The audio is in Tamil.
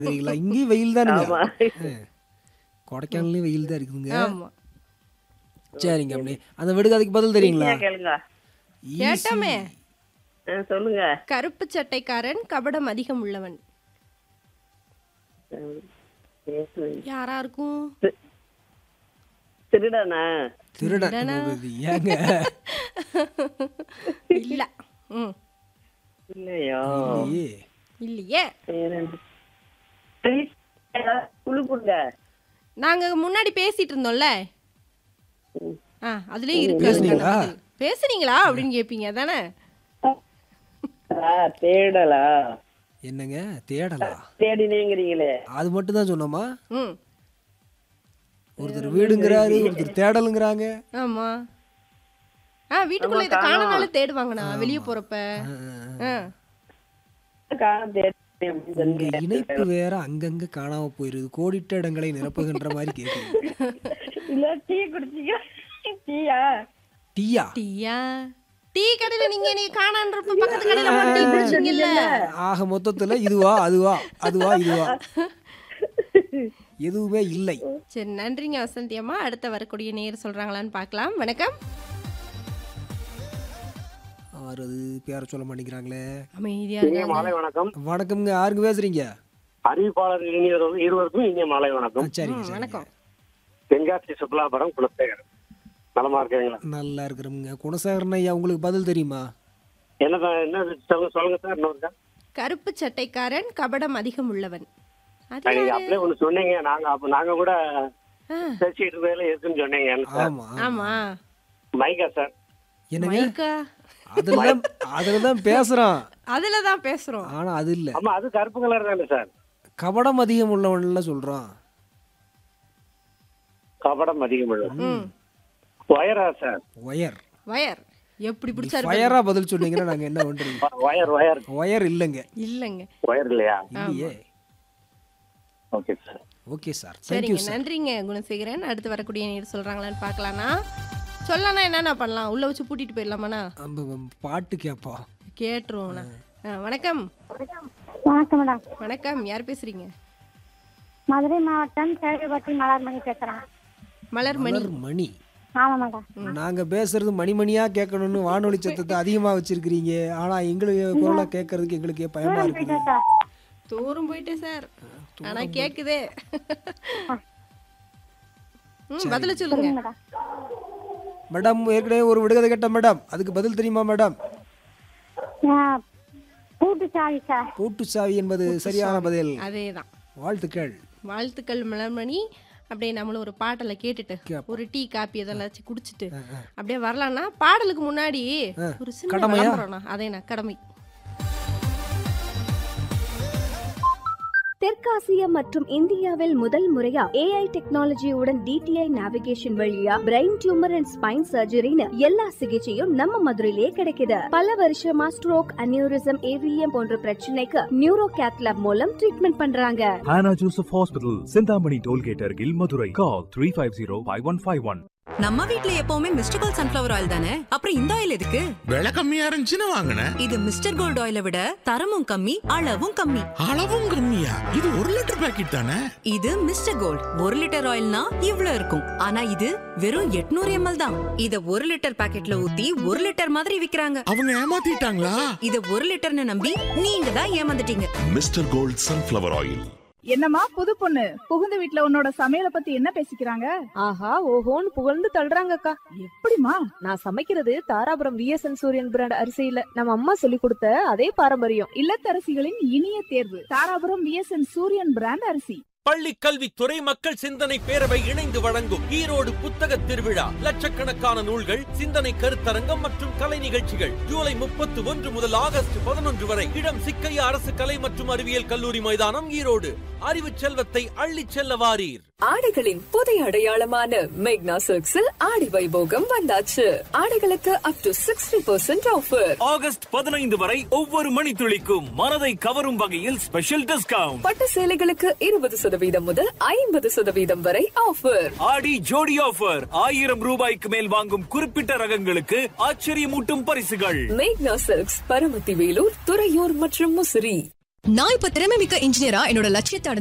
சரிங்களா இங்கேயும் வெயில் தானுங்க ஆமா கொடைக்கானல்லையும் வெயில் தான் இருக்குதுங்க ஆமா சரிங்க அப்படி அந்த விடுகதைக்கு பதில் தெரியுங்களா ஈஸியா கேளுங்க Easy. கேட்டோமே ஆ, சொல்லுங்க கருப்பு சட்டைக்காரன் கபடம் அதிகம் உள்ளவன் ம், பேசுங்க. யாரா இருக்கும் திருடனா திருடன் இது ஏங்க இல்ல ம் இல்லையோ இல்லையே. இல்லையே வேற என்ன? Please, ஏதாவது குழு கொடுங்க நாங்க முன்னாடி பேசிட்டு இருந்தோம்ல ம். ஆ அதுலயே இருக்கு பேசுனீங்களா? அதுக்கான பதில். பேசுனீங்களா அப்படின்னு கேப்பீங்க தானே ஆ, தேடலா என்னங்க தேடலா தேடினேங்கிறீங்களே அது மட்டும் தான் சொன்னோமா ம் ஒருத்தர் வீடுங்கிறாரு ஒருத்தர் தேடலுங்கிறாங்க ஆமா ஆ வீட்டுக்குள்ள இதை காணனாலும் தேடுவாங்கண்ணா வெளியே போறப்ப ஆ காண தேடி அப்படின்னு உங்க சொன்னீங்க. இணைப்பு வேற அங்கங்க காணாம போயிருது கோடிட்ட இடங்களை நிரப்புகின்ற மாதிரி கேக்குது இல்ல டீ குடிச்சீங்க டீயா டீயா டீயா டீ கடையில நீங்க நீங்க காணான்றப்ப பக்கத்து கடையில போய் டீ குடிச்சீங்கல்ல ஆக மொத்தத்துல இதுவா அதுவா அதுவா இதுவா எதுவுமே இல்லை சரி நன்றிங்க வசந்தி அம்மா அடுத்த வரக்கூடிய நேர் சொல்றாங்களான்னு பார்க்கலாம் வணக்கம் ஆறு அது பேர சொல்ல மாட்டேங்கிறாங்களே அமைதியா இனிய இருக்காங்க மாலை வணக்கம் வணக்கம்ங்க யாருங்க பேசுறீங்க அறிவிப்பாளர் இனியர் இருவருக்கும் இனிய மாலை ஆ, வணக்கம் சரிங்க ம், சரிங்க. வணக்கம் தென்காசி சுற்றுலாபுரம் குலசேகர் நலமா இருக்கீங்களா நல்லா இருக்கிறோம்ங்க குணசேகரன் ஐயா உங்களுக்கு பதில் தெரியுமா என்னதான் என்ன சொல்லுங்க சொல்லுங்க சார் இன்னொருக்கா கருப்பு சட்டைக்காரன் கபடம் அதிகம் உள்ளவன் அது நீங்க யாரு? அப்படியே ஒண்ணு சொன்னீங்க நாங்க அப்ப நாங்க கூட ஆ, பேசிட்டு இருக்கையில இருக்குன்னு சொன்னீங்க சார் ஆமா ஆமா மைக்கா சார் என்னங்க மைக்கா அதுலதான் அதுலதான் பேசுறான் அதுல தான் பேசுறோம் ஆனா அது இல்ல ஆமா அது கருப்பு கலர் தானே சார் கபடம் அதிகம் உள்ளவன்ல சொல்றான் கபடம் அதிகம் உள்ள ம் ஒயரா சார் ஒயர் வயர் எப்படி பிடிச்சாரு ஃபயரா பதில் சொன்னீங்கன்னா நாங்க என்ன பண்றது ஒயர் ஒயர் ஒயர் இல்லைங்க இல்லங்க ஒயர் இல்லையா இல்லையே okay sir okay sir thank you சரிங்க நன்றிங்க குணசேகரன் அடுத்து வரக்கூடிய நேர் சொல்றாங்களான்னு பார்க்கலாம்னா சொல்லனா என்னென்ன பண்ணலாம் உள்ள வச்சு பூட்டிட்டு போயிடலாமாண்ணா பாட்டு கேப்பா கேட்டுருவோம்ண்ணா ஆ, வணக்கம் வணக்கம் மேடம் வணக்கம் யார் பேசுறீங்க மதுரை மாவட்டம் சேவைப்பட்டி மலர்மணி பேசுறேன் மலர்மணி மலர் மணி ஆமா மேடம் நாங்க பேசுறது மணிமணியா கேட்கணும்னு வானொலி சத்தத்தை அதிகமா வச்சிருக்கிறீங்க ஆனா எங்களுக்கு குரலா கேட்கறதுக்கு எங்களுக்கே பயமா இருக்குது சார் தூரம் போயிட்டு சார் ஆனா கேக்குதே ம் பதில சொல்லுங்க மேடம் மேடம் ஏற்கனவே ஒரு விடுகதை கேட்ட மேடம் அதுக்கு பதில் தெரியுமா மேடம் நான் பூட்டு சாவி சார் பூட்டு சாவி என்பது சரியான பதில் அதேதான் வாழ்த்துக்கள் வாழ்த்துக்கள் மலர்மணி அப்படியே நம்மளும் ஒரு பாட்டல கேட்டுட்டு கேப்போம். ஒரு டீ காப்பி இதெல்லாம் வச்சு குடிச்சிட்டு அப்படியே வரலாம்னா பாடலுக்கு முன்னாடி ஒரு சின்ன கடமையா? விளம்பரம்ண்ணா அதேண்ணா கடமை தெற்காசியா மற்றும் இந்தியாவில் முதல் முறையா ஏஐ டெக்னாலஜியுடன் டிடிஐ நேவிகேஷன் வழியா பிரெயின் டியூமர் அண்ட் ஸ்பைன் சர்ஜரின்னு எல்லா சிகிச்சையும் நம்ம மதுரையிலே கிடைக்குது பல வருஷமா ஸ்ட்ரோக் அனியூரிசம் ஏவிஎம் போன்ற பிரச்சனைக்கு நியூரோ கேத்லாப் மூலம் ட்ரீட்மெண்ட் பண்றாங்க Hannah Joseph Hospital, Sindhamani Tollgate Argil, Madurai. Call 350-5151. நம்ம வீட்ல எப்பவுமே மிஸ்டர் கோல்ட் சன்ஃபிளவர் ஆயில் தானே அப்புறம் இந்த ஆயில் எதுக்கு விலை கம்மியா இருந்துச்சுன்னு வாங்கினேன் இது மிஸ்டர் கோல்ட் ஆயிலை விட தரமும் கம்மி அளவும் கம்மி அளவும் கம்மியா இது ஒரு லிட்டர் பாக்கெட் தானே இது மிஸ்டர் கோல்ட் ஒரு லிட்டர் ஆயில்னா இவ்ளோ இருக்கும் ஆனா இது வெறும் 800 எம்எல் தான் இத ஒரு லிட்டர் பாக்கெட்ல ஊத்தி ஒரு லிட்டர் மாதிரி விக்கிறாங்க அவங்க ஏமாத்திட்டாங்களா இத ஒரு லிட்டர்னு நம்பி நீங்க தான் ஏமாந்துட்டீங்க மிஸ்டர் கோல்ட் சன்ஃபிளவர் ஆயில் என்னம்மா புது பொண்ணு புகுந்த வீட்ல உன்னோட சமையல பத்தி என்ன பேசிக்கிறாங்க ஆஹா ஓஹோன்னு புகழ்ந்து தள்ளுறாங்கக்கா எப்படிமா நான் சமைக்கிறது தாராபுரம் விஎஸ்என் சூரியன் பிராண்ட் அரிசியில நம்ம அம்மா சொல்லி கொடுத்த அதே பாரம்பரியம் இல்லத்தரசிகளின் இனிய தேர்வு தாராபுரம் விஎஸ்என் சூரியன் பிராண்ட் அரிசி பள்ளி கல்வித்துறை மக்கள் சிந்தனை பேரவை இணைந்து வழங்கும் ஈரோடு புத்தக திருவிழா லட்சக்கணக்கான நூல்கள் சிந்தனை கருத்தரங்கம் மற்றும் கலை நிகழ்ச்சிகள் ஜூலை முப்பத்தி ஒன்று முதல் ஆகஸ்ட் பதினொன்று வரை இடம் சிக்கையா அரசு கலை மற்றும் அறிவியல் கல்லூரி மைதானம் ஈரோடு அறிவு செல்வத்தை அள்ளிச் செல்ல வாரீர் ஆடைகளின் புதிய அடையாளமான மேக்னா சில்க்ஸில் ஆடி வைபோகம் வந்தாச்சு ஆடைகளுக்கு up to sixty percent offer August பதினைந்து வரை ஒவ்வொரு மணித்துளிக்கும் மனதை கவரும் வகையில் ஸ்பெஷல் டிஸ்கவுண்ட் பட்டு சேலைகளுக்கு இருபது சதவீதம் முதல் ஐம்பது சதவீதம் வரை ஆஃபர் ஆடி ஜோடி ஆஃபர் ஆயிரம் ரூபாய்க்கு மேல் வாங்கும் குறிப்பிட்ட ரகங்களுக்கு ஆச்சரியமூட்டும் பரிசுகள் மேக்னா சில்க்ஸ் பரமத்தி வேலூர் துறையூர் மற்றும் முசிறி நான் இப்ப திறமை மிக்க இன்ஜினியரா என்னோட லட்சியத்தை